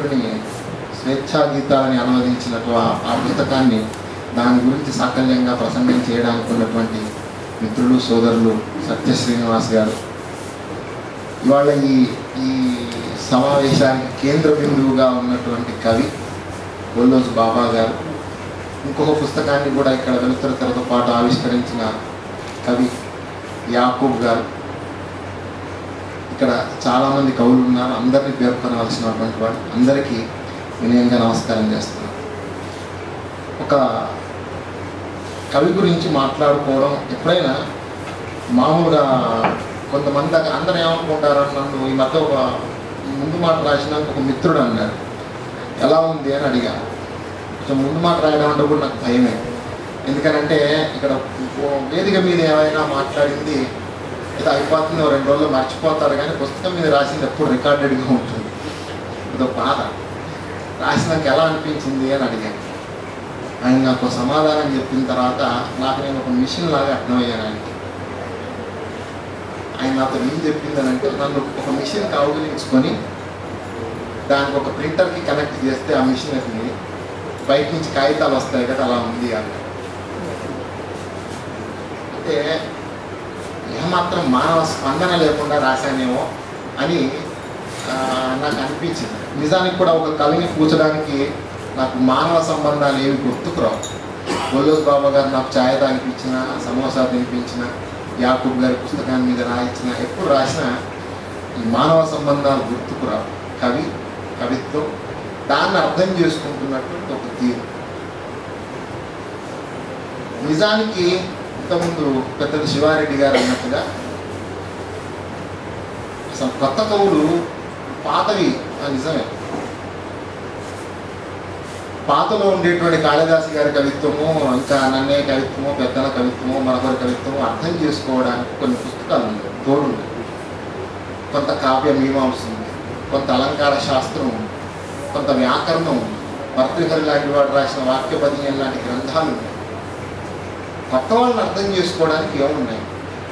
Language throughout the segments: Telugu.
భగవంతుడిని స్వేచ్ఛా గీతాలని అనువదించినట్టు ఆ- ఆ పుస్తకాన్ని దాని గురించి సాకల్యంగా ప్రసంగం చేయడానికి ఉన్నటువంటి మిత్రులు సోదరులు సత్య శ్రీనివాస్ గారు ఇవాళ ఈ ఈ సమావేశానికి కేంద్ర బిందువుగా ఉన్నటువంటి కవి గొల్లోజు బాబా గారు ఇంకొక పుస్తకాన్ని కూడా ఇక్కడ వెలుతురు తెరతో పాటు ఆవిష్కరించిన కవి యాకూబ్ గారు ఇక్కడ చాలామంది కవులు ఉన్నారు అందరినీ పేర్కొనవలసినటువంటి వాడు అందరికీ వినయంగా నమస్కారం చేస్తున్నాను ఒక కవి గురించి మాట్లాడుకోవడం ఎప్పుడైనా మామూలుగా కొంతమంది దగ్గర అందరూ ఏమనుకుంటారు నన్ను ఈ మధ్య ఒక ముందు మాట రాసినాక ఒక మిత్రుడు అన్నాడు ఎలా ఉంది అని అడిగాను కొంచెం ముందు మాట రాయడం అంటే కూడా నాకు భయమే ఎందుకనంటే ఇక్కడ ఓ వేదిక మీద ఏమైనా మాట్లాడింది ఏదో అయిపోతుంది ఓ రెండు రోజులు మర్చిపోతారు కానీ పుస్తకం మీద రాసింది ఎప్పుడు రికార్డెడ్గా ఉంటుంది ఇదో బాధ రాసినాక ఎలా అనిపించింది అని అడిగాను ఆయన నాకు ఒక సమాధానం చెప్పిన తర్వాత నాకు నేను ఒక మిషన్ లాగా అర్థమయ్యాను ఆయనకి ఆయన నాతో ఏం చెప్పిందనంటే నన్ను ఒక మిషన్ కౌగిలించుకొని దానికి ఒక ప్రింటర్కి కనెక్ట్ చేస్తే ఆ మిషన్కి బయట నుంచి కాగితాలు వస్తాయి కదా అలా ఉంది అని అంటే ఏమాత్రం మానవ స్పందన లేకుండా రాశానేమో అని ఆ, నాకు అనిపించింది నిజానికి కూడా ఒక కవిని కూర్చడానికి నాకు మానవ సంబంధాలు ఏవి గుర్తుకురావు గొల్లోస్ బాబా గారు నాకు ఛాయ్ తాగిపించిన సమోసా తినిపించిన యాకూబ్ గారి పుస్తకాన్ని మీద రాయించిన ఎప్పుడు రాసినా ఈ మానవ సంబంధాలు గుర్తుకురావు కవి కవిత్వం దాన్ని అర్థం చేసుకుంటున్నటువంటి ఒక తీరు నిజానికి ఇంతకుముందు పెద్దలు శివారెడ్డి గారు అన్నట్టుగా అసలు కొత్త కవులు పాతవి ఆ నిజమే పాతలో ఉండేటువంటి కాళిదాసు గారి కవిత్వము ఇంకా నన్నే కవిత్వము పెద్దల కవిత్వము మరొకరి కవిత్వము అర్థం చేసుకోవడానికి కొన్ని పుస్తకాలు ఉన్నాయి తోడున్నాయి కొంత కావ్య మీమాంస ఉంది కొంత అలంకార శాస్త్రం ఉంది కొంత వ్యాకరణం ఉంది భర్తృహరి లాంటి వాడు రాసిన వాక్యపదీయం లాంటి గ్రంథాలు ఉన్నాయి కొత్త వాళ్ళని అర్థం చేసుకోవడానికి ఏమున్నాయి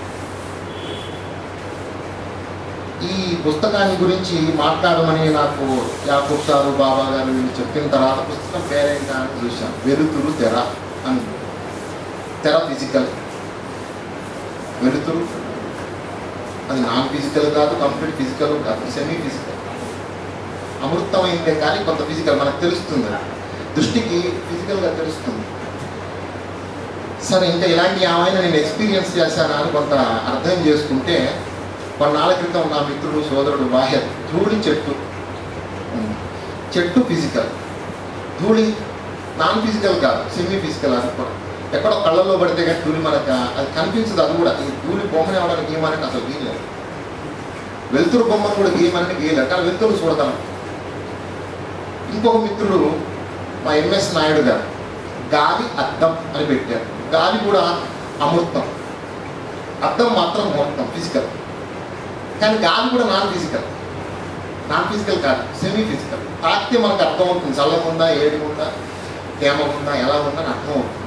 ఈ పుస్తకాన్ని గురించి మాట్లాడమని నాకు యాకూబ్ సారు బాబా గారు వీళ్ళు చెప్పిన తర్వాత పుస్తకం పేరేంటా అని చూశాను వెలుతురు తెర అని తెర ఫిజికల్ వెలుతురు అది నాన్ ఫిజికల్ కాదు కంప్లీట్ ఫిజికల్ కాదు సెమీ ఫిజికల్ అమృతమైందే కానీ కొంత ఫిజికల్ మనకు తెలుస్తుంది అది. దృష్టికి ఫిజికల్గా తెలుస్తుంది సరే ఇంకా ఇలాంటి ఏమైనా నేను ఎక్స్పీరియన్స్ చేశానా అని కొంత అర్థం చేసుకుంటే కొన్నాళ్ళ క్రితం నా మిత్రుడు సోదరుడు బాహ్య ధూళి చెట్టు ఉమ్. చెట్టు ఫిజికల్ ధూళి నాన్ ఫిజికల్ కాదు సెమీ ఫిజికల్ అది కూడా ఎక్కడో కళ్ళల్లో పడితే కానీ ధూళి మనకు అది కనిపించదు అది కూడా ఈ ధూళి బొమ్మని ఎవడానికి గీయమని అసలు గీయలేదు వెలుతురు బొమ్మను కూడా గీయమని గీయలేదు కానీ వెలుతురు చూడగలం ఇంకొక మిత్రుడు మా ఎంఎస్ నాయుడు గారు గాలి అద్దం అని పెట్టారు గాలి కూడా అమృతం అద్దం మాత్రం ముహూర్తం ఫిజికల్ కానీ గాలి కూడా నాన్ ఫిజికల్ నాన్ ఫిజికల్ కాదు సెమీ ఫిజికల్ తాకితే మనకు అర్థం అవుతుంది చల్లగా ఉందా ఏడి ఉందా తేమ ఉందా ఎలా ఉందా అని అర్థం అవుతుంది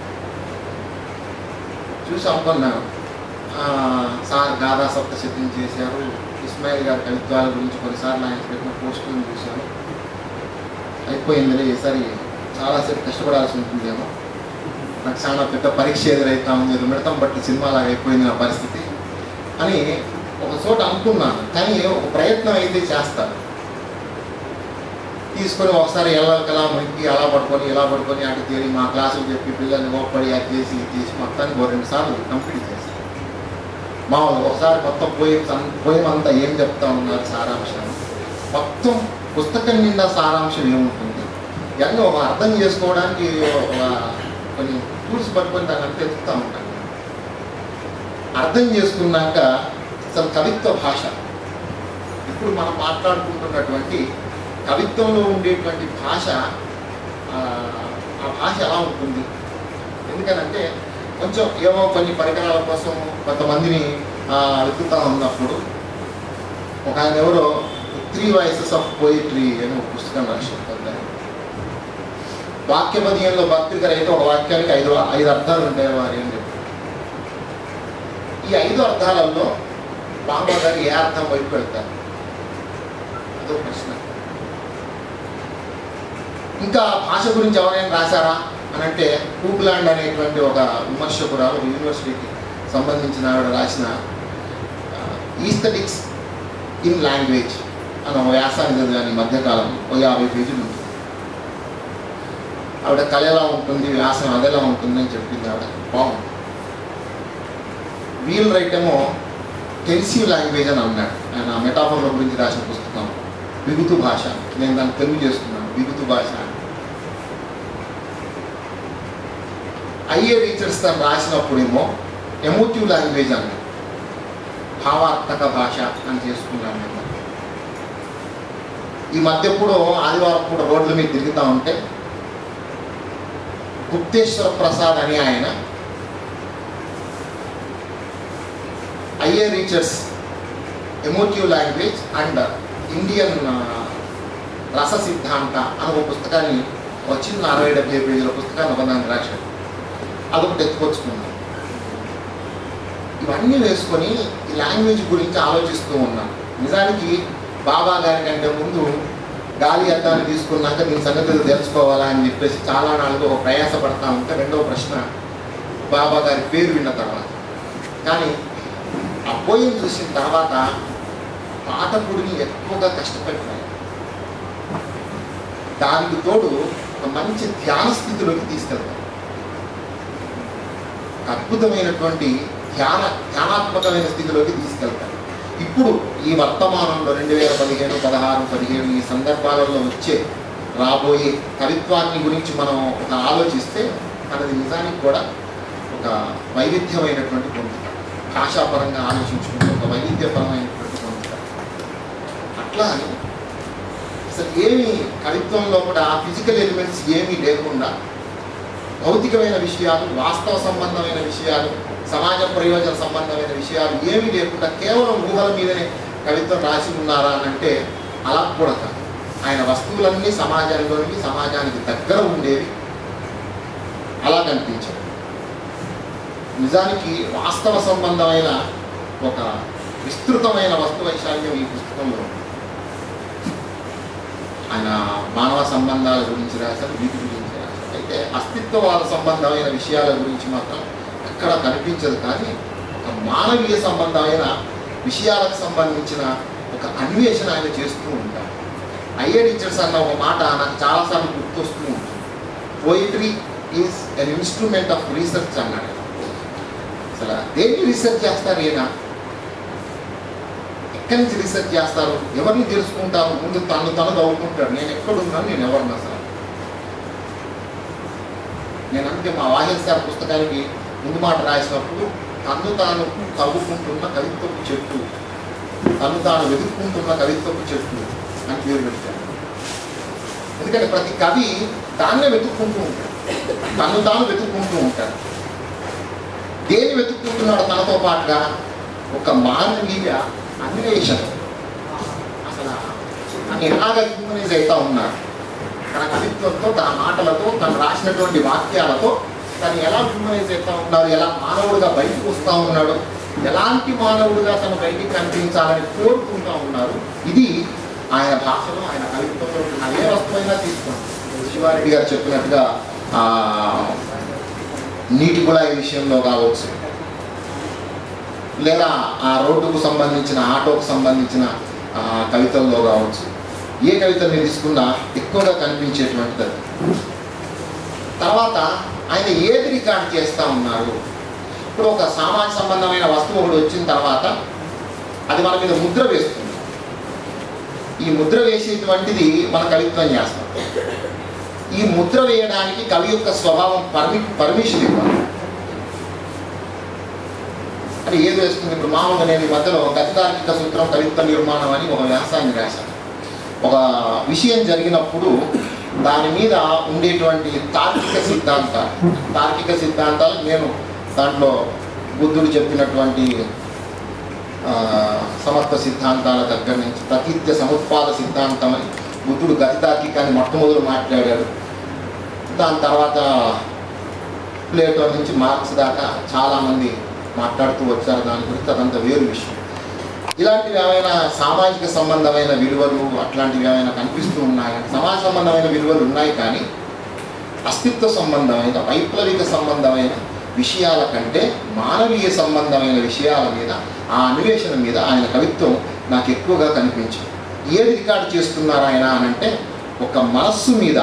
చూసి అనుకున్నాను ఆ, సార్ గాథా సప్తశతం చేశారు ఇస్మాయిల్ గారి కవిత్వాల గురించి కొన్నిసార్లు ఆయన పెట్టిన పోస్టులను చూశాను అయిపోయిందిలే ఈసారి చాలాసేపు కష్టపడాల్సి ఉంటుందేమో నాకు చాలా పెద్ద పరీక్ష ఎదురైతా ఉంది ఇది మిడతం బట్టి సినిమాలాగా అయిపోయింది నా పరిస్థితి అని ఒక చోట అనుకున్నాను కానీ ఒక ప్రయత్నం అయితే చేస్తాను తీసుకొని ఒకసారి ఎలా ఎలా మునిగి అలా పడుకొని ఇలా పడుకొని అటు తేలి మా క్లాసులు చెప్పి పిల్లల్ని ఓపడి అది చేసి ఇది చేసి మొత్తానికి ఒక రెండు సార్లు కంప్లీట్ చేస్తాను మామూలుగా ఒకసారి మొత్తం పోయి పోయం అంతా ఏం చెప్తా ఉన్నారు సారాంశం మొత్తం పుస్తకం నిండా సారాంశం ఏముంటుంది ఇవన్నీ ఒక అర్థం చేసుకోవడానికి ఒక కొన్ని టూల్స్ పట్టుకొని దాన్ని అంతా ఎత్తుతూ ఉంటాను అర్థం చేసుకున్నాక అసలు కవిత్వ భాష ఇప్పుడు మనం మాట్లాడుకుంటున్నటువంటి కవిత్వంలో ఉండేటువంటి భాష ఆ, ఆ భాష ఎలా ఉంటుంది ఎందుకనంటే కొంచెం ఏవో కొన్ని పరికరాల కోసం కొంతమందిని ఆ, వెతుకుతా ఉన్నప్పుడు ఒక ఆయన ఎవరో త్రీ వాయిసెస్ ఆఫ్ పోయిట్రీ అని ఒక పుస్తకం రాశారు పెద్ద ఆయన. వాక్యపదీయంలో భక్తి గారు అయితే ఒక వాక్యానికి ఐదు ఐదు అర్థాలు ఉంటాయి వారు ఏం చెప్పారు ఈ ఐదు అర్థాలలో బాబా గారు ఏ అర్థం వైపు వెళ్తారు అదో ప్రశ్న ఇంకా భాష గురించి ఎవరైనా రాశారా అని అంటే కూపులాండ్ అనేటువంటి ఒక విమర్శకురాలు ఒక యూనివర్సిటీకి సంబంధించిన ఆవిడ రాసిన ఈస్థెటిక్స్ ఇన్ లాంగ్వేజ్ అన్న ఒక వ్యాసాన్ని చదివాను ఈ మధ్యకాలం ఒక యాభై పేజీలు ఉంటుంది ఆవిడ కళ ఎలా ఉంటుంది వ్యాసం అదెలా ఉంటుంది అని చెప్పింది ఆవిడ బాగుంది వీల్ రైట్ ఏమో టెన్సివ్ లాంగ్వేజ్ అని అన్నాడు ఆయన మెటాఫర్ల గురించి రాసిన పుస్తకం బిగుతు భాష నేను దాన్ని తెలుగు చేస్తున్నాను బిగుతు భాష అని ఐఏ రీచర్స్ తను రాసినప్పుడేమో ఎమోటివ్ లాంగ్వేజ్ అన్నాడు భావాత్మక భాష అని చేసుకున్నాను నేను ఈ మధ్య ఎప్పుడో ఆదివారం కూడా రోడ్ల మీద తిరుగుతూ ఉంటే గుప్తేశ్వర ప్రసాద్ అని ఆయన I A Richards emotive language and Indian Rasa Siddhanta అని ఒక పుస్తకాన్ని ఒక చిన్న అరవై డెబ్బై పేజీల పుస్తకాన్ని ఒకదాన్ని రాశాడు అదొకటి ఎత్తుకొచ్చుకున్నాను ఇవన్నీ వేసుకొని ఈ లాంగ్వేజ్ గురించి ఆలోచిస్తూ ఉన్నాను నిజానికి బాబా గారి కంటే ముందు గాలి అద్దాన్ని తీసుకున్నాక దీని సంగతి తెలుసుకోవాలా అని చెప్పేసి చాలా నాలుగు ఒక ప్రయాస పడతా ఉంటే రెండవ ప్రశ్న బాబా గారి పేరు విన్న తర్వాత కానీ ఆ పోయిన చూసిన తర్వాత పాఠకుడిని ఎక్కువగా కష్టపెట్టాలి దానికి తోడు ఒక మంచి ధ్యాన స్థితిలోకి తీసుకెళ్తాం ఒక అద్భుతమైనటువంటి ధ్యాన ధ్యానాత్మకమైన స్థితిలోకి తీసుకెళ్తారు ఇప్పుడు ఈ వర్తమానంలో రెండు వేల పదిహేను పదహారు పదిహేడు ఈ సందర్భాలలో వచ్చే రాబోయే కవిత్వాన్ని గురించి మనం ఒక ఆలోచిస్తే మనది నిజానికి కూడా ఒక వైవిధ్యమైనటువంటి పొందుతాం భాషాపరంగా ఆలోచించుకుంటే ఒక వైవిధ్యపరమైనటువంటి పొందుతాం అట్లా అని అసలు ఏమి కవిత్వంలో కూడా ఫిజికల్ ఎలిమెంట్స్ ఏమీ లేకుండా భౌతికమైన విషయాలు వాస్తవ సంబంధమైన విషయాలు సమాజ ప్రయోజన సంబంధమైన విషయాలు ఏమీ లేకుండా కేవలం ఊహల మీదనే కవిత్వం రాసి ఉన్నారా అని అంటే అలా కూడా కాదు ఆయన వస్తువులన్నీ సమాజంలోనివి సమాజానికి దగ్గర ఉండేవి అలా కనిపించాయి నిజానికి వాస్తవ సంబంధమైన ఒక విస్తృతమైన వస్తు వైశాల్యం ఈ పుస్తకంలో ఉంది ఆయన మానవ సంబంధాల గురించి రాశారు వీటి గురించి రాశారు అయితే అస్తిత్వవాద సంబంధమైన విషయాల గురించి మాత్రం ఎక్కడ కనిపించదు కానీ ఒక మానవీయ సంబంధమైన విషయాలకు సంబంధించిన ఒక అన్వేషణ ఆయన చేస్తూ ఉంటారు ఐఏ టీచర్స్ అన్న ఒక మాట నాకు చాలాసార్లు గుర్తొస్తూ ఉంటుంది poetry is an instrument of research అన్నాడు అసలు దేన్ని రీసెర్చ్ చేస్తారు ఈయన ఎక్కడి నుంచి రీసెర్చ్ చేస్తారు ఎవరిని తెలుసుకుంటారు ముందు తను తను చదువుకుంటాడు నేను ఎక్కడున్నాను నేను ఎవరిని అసలు నేను అందుకే మా వాహిల్ సార్ పుస్తకానికి ముందు మాట రాసినప్పుడు తను తాను తవ్వుకుంటున్న కవిత్వపు చెట్టు తను తాను వెతుక్కుంటున్న కవిత్వపు చెట్టు అని పేరు పెట్టాను ఎందుకంటే ప్రతి కవి దాన్నే వెతుక్కుంటూ ఉంటాడు తను తాను వెతుక్కుంటూ ఉంటాడు దేని వెతుక్కుంటున్నాడు తనతో పాటుగా ఒక మానవీయ అన్వేషణ అసలు తను ఎలాగ హ్యూమనైజ్ అవుతా ఉన్నాడు తన కవిత్వంతో తన మాటలతో తను రాసినటువంటి వాక్యాలతో తను ఎలా హ్యూమనైజ్ అవుతా ఉన్నాడు ఎలా మానవుడిగా బయటకు వస్తూ ఉన్నాడు ఎలాంటి మానవుడిగా తను బయటికి కనిపించాలని కోరుకుంటా ఉన్నారు ఇది ఆయన భాషలో ఆయన కవిత్వంలో ఉన్న ఏ వస్తువైనా తీసుకోండి శివారెడ్డి గారు చెప్పినట్టుగా ఆ, నీటి కుళాయి విషయంలో కావచ్చు లేదా ఆ రోడ్డుకు సంబంధించిన ఆటోకు సంబంధించిన ఆ, కవితల్లో కావచ్చు ఏ కవితని తీసుకున్నా ఎక్కువగా కనిపించేటువంటిది అది. తర్వాత ఆయన ఏది రికార్డ్ చేస్తూ ఉన్నారు ఇప్పుడు ఒక సామాజ సంబంధమైన వస్తువు ఒకటి వచ్చిన తర్వాత అది మన మీద ముద్ర వేస్తుంది ఈ ముద్ర వేసేటువంటిది మన కవిత్వం చేస్తాం ఈ ముద్ర వేయడానికి కవి యొక్క స్వభావం పర్మి పర్మిషన్ ఇవ్వాలి అది ఏది వేస్తుంది ఇప్పుడు మామూలుగా నేను ఈ మధ్యలో గతితార్కిక సూత్రం కవిత్వ నిర్మాణం అని ఒక వ్యాసాన్ని రాశాను ఒక విషయం జరిగినప్పుడు దాని మీద ఉండేటువంటి తార్కిక సిద్ధాంతాలు తార్కిక సిద్ధాంతాలు నేను దాంట్లో బుద్ధుడు చెప్పినటువంటి ఆ, సమర్థ సిద్ధాంతాల దగ్గర నుంచి ప్రతీత్య సముత్పాద సిద్ధాంతం అని బుద్ధుడు గతితార్కికాన్ని మొట్టమొదలు మాట్లాడాడు దాని తర్వాత ప్లేటో నుంచి మార్క్స్ దాకా చాలామంది మాట్లాడుతూ వచ్చారు దాని గురించి అదంతా వేరు విషయం ఇలాంటివి ఏమైనా సామాజిక సంబంధమైన విలువలు అట్లాంటివి ఏమైనా కనిపిస్తూ ఉన్నాయి సమాజ సంబంధమైన విలువలు ఉన్నాయి కానీ అస్తిత్వ సంబంధమైన వైప్లవిక సంబంధమైన విషయాల కంటే మానవీయ సంబంధమైన విషయాల మీద ఆ అన్వేషణ మీద ఆయన కవిత్వం నాకు ఎక్కువగా కనిపించింది ఏది రికార్డు చేస్తున్నారు ఆయన అని అంటే ఒక మనస్సు మీద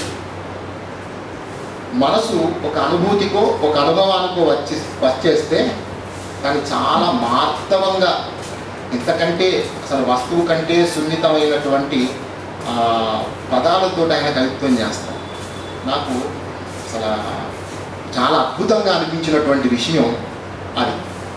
మనసు ఒక అనుభూతికో ఒక అనుభవానికో వచ్చి వచ్చేస్తే దాన్ని చాలా మార్తవంగా ఇంతకంటే అసలు వస్తువు కంటే సున్నితమైనటువంటి ఆ, పదాలతో ఆయన కవిత్వం చేస్తారు నాకు అసలు చాలా అద్భుతంగా అనిపించినటువంటి విషయం అది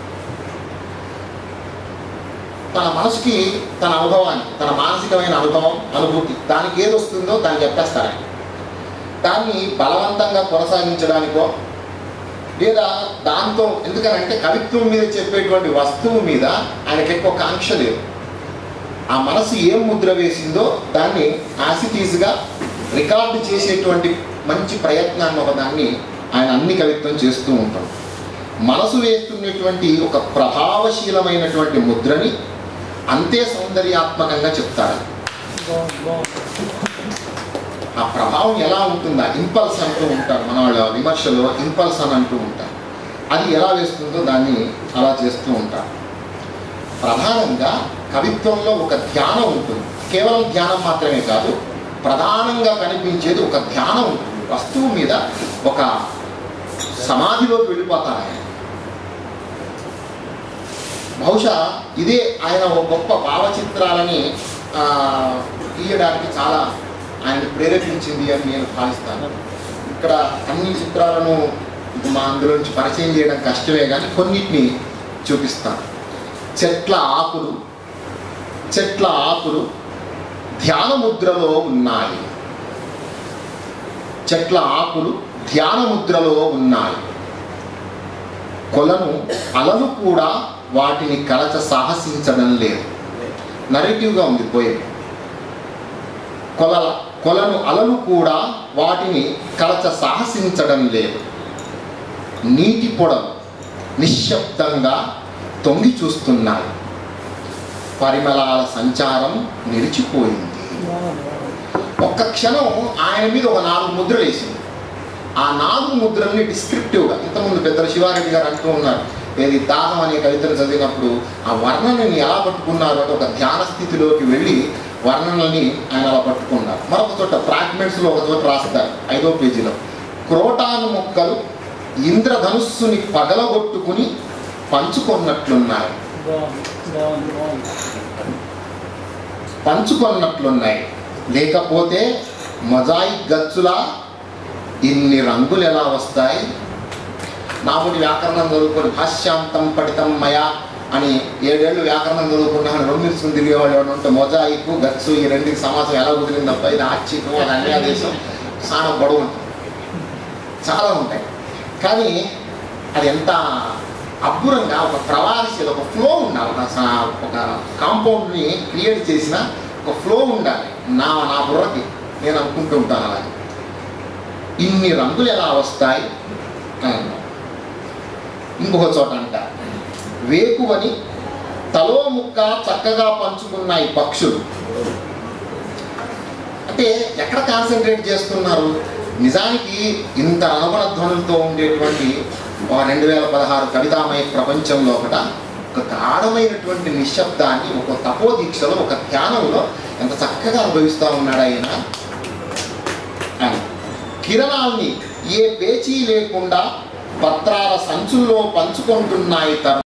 తన మనసుకి తన అనుభవాన్ని తన మానసికమైన అనుభవం అనుభూతి దానికి ఏది వస్తుందో దాన్ని చెప్పేస్తారు ఆయన దాన్ని బలవంతంగా కొనసాగించడానికో లేదా దాంతో ఎందుకనంటే కవిత్వం మీద చెప్పేటువంటి వస్తువు మీద ఆయనకి ఎక్కువ కాంక్ష లేదు ఆ మనసు ఏం ముద్ర వేసిందో దాన్ని యాసిటీస్గా రికార్డు చేసేటువంటి మంచి ప్రయత్నాన్ని ఒక దాన్ని ఆయన అన్ని కవిత్వం చేస్తూ ఉంటాడు మనసు వేస్తున్నటువంటి ఒక ప్రభావశీలమైనటువంటి ముద్రని అంతే సౌందర్యాత్మకంగా చెప్తారు ఆ ప్రభావం ఎలా ఉంటుందా ఇంపల్స్ అంటూ ఉంటారు మన వాళ్ళ విమర్శలో ఇంపల్స్ అని అంటూ ఉంటారు అది ఎలా వేస్తుందో దాన్ని అలా చేస్తూ ఉంటారు ప్రధానంగా కవిత్వంలో ఒక ధ్యానం ఉంటుంది కేవలం ధ్యానం మాత్రమే కాదు ప్రధానంగా కనిపించేది ఒక ధ్యానం ఉంటుంది వస్తువు మీద ఒక సమాధిలోకి వెళ్ళిపోతారు ఆయన బహుశా ఇదే ఆయన ఒక గొప్ప భావచిత్రాలని ఆ, గీయడానికి చాలా ఆయన ప్రేరేపించింది అని నేను భావిస్తాను ఇక్కడ అన్ని చిత్రాలను మా అందులో నుంచి పరిచయం చేయడం కష్టమే కానీ కొన్నిటిని చూపిస్తాను చెట్ల ఆకులు చెట్ల ఆకులు ధ్యాన ముద్రలో ఉన్నాయి చెట్ల ఆకులు ధ్యాన ముద్రలో ఉన్నాయి కొలను అలలు కూడా వాటిని కలచ సాహసించడం లేదు నరేటివ్గా ఉంది పోయేది కొలల కొలను అలలు కూడా వాటిని కలచ సాహసించడం లేదు నీటి పొడలు నిశ్శబ్దంగా తొంగి చూస్తున్నాయి పరిమళాల సంచారం నిలిచిపోయింది ఒక్క క్షణం ఆయన మీద ఒక నాలుగు ముద్రలు వేసింది ఆ నాలుగు ముద్రల్ని డిస్క్రిప్టివ్గా ఇంతకుముందు పెద్దల శివారెడ్డి గారు అంటూ ఉన్నారు ఏది దాహం అనే కవితను చదివినప్పుడు ఆ వర్ణనని ఎలా పట్టుకున్నారు అంటే ఒక ధ్యాన స్థితిలోకి వెళ్ళి వర్ణనల్ని ఆయన అలా పట్టుకున్నారు మరొక చోట ఫ్రాగ్మెంట్స్లో ఒక చోట రాస్తారు ఐదో పేజీలో క్రోటాను మొక్కలు ఇంద్రధనుస్సుని పగలగొట్టుకుని పంచుకొన్నట్లున్నాయి పంచుకొన్నట్లున్నాయి లేకపోతే మొజాయిక్ గచ్చులా ఇన్ని రంగులు ఎలా వస్తాయి నాముడి వ్యాకరణం చదువుకొని భాష్యాంతం పఠితం మయా అని ఏడేళ్ళు వ్యాకరణం చదువుకున్నాను రెండు నిలుచుకుని తిరిగేవాడు ఎవడు ఉంటే మొజాయిక్ గచ్చు ఈ రెండింటికి సమాసం ఎలా కుదిరింది తప్ప ఇది ఆశ్చితం అది అన్యాదేశం చాలా గొడవ ఉంటుంది చాలా ఉంటాయి కానీ అది ఎంత అబ్బురంగా ఒక ప్రవాహశీల ఒక ఫ్లో ఉండాలి ఒక స- ఒక కాంపౌండ్ని క్రియేట్ చేసిన ఒక ఫ్లో ఉండాలి నా నా బుర్రకి నేను అనుకుంటూ ఉంటాను అలాగే ఇన్ని రంగులు ఎలా వస్తాయి అని అన్నాడు. ఇంకొక చోట అంట వేకువని తలో ముక్క చక్కగా పంచుకున్నాయి పక్షులు అంటే ఎక్కడ కాన్సన్ట్రేట్ చేస్తున్నారు నిజానికి ఇంత అనుగుణ ధ్వనులతో ఉండేటువంటి ఒక రెండు వేల పదహారు కవితామయ ప్రపంచంలో ఒకట ఒక గాఢమైనటువంటి నిశ్శబ్దాన్ని ఒక తపోదీక్షలో ఒక ధ్యానంలో ఎంత చక్కగా అనుభవిస్తూ ఉన్నాడు ఆయన అని కిరణాల్ని ఏ పేచీ లేకుండా పత్రాల సంచుల్లో పంచుకుంటున్నాయి తన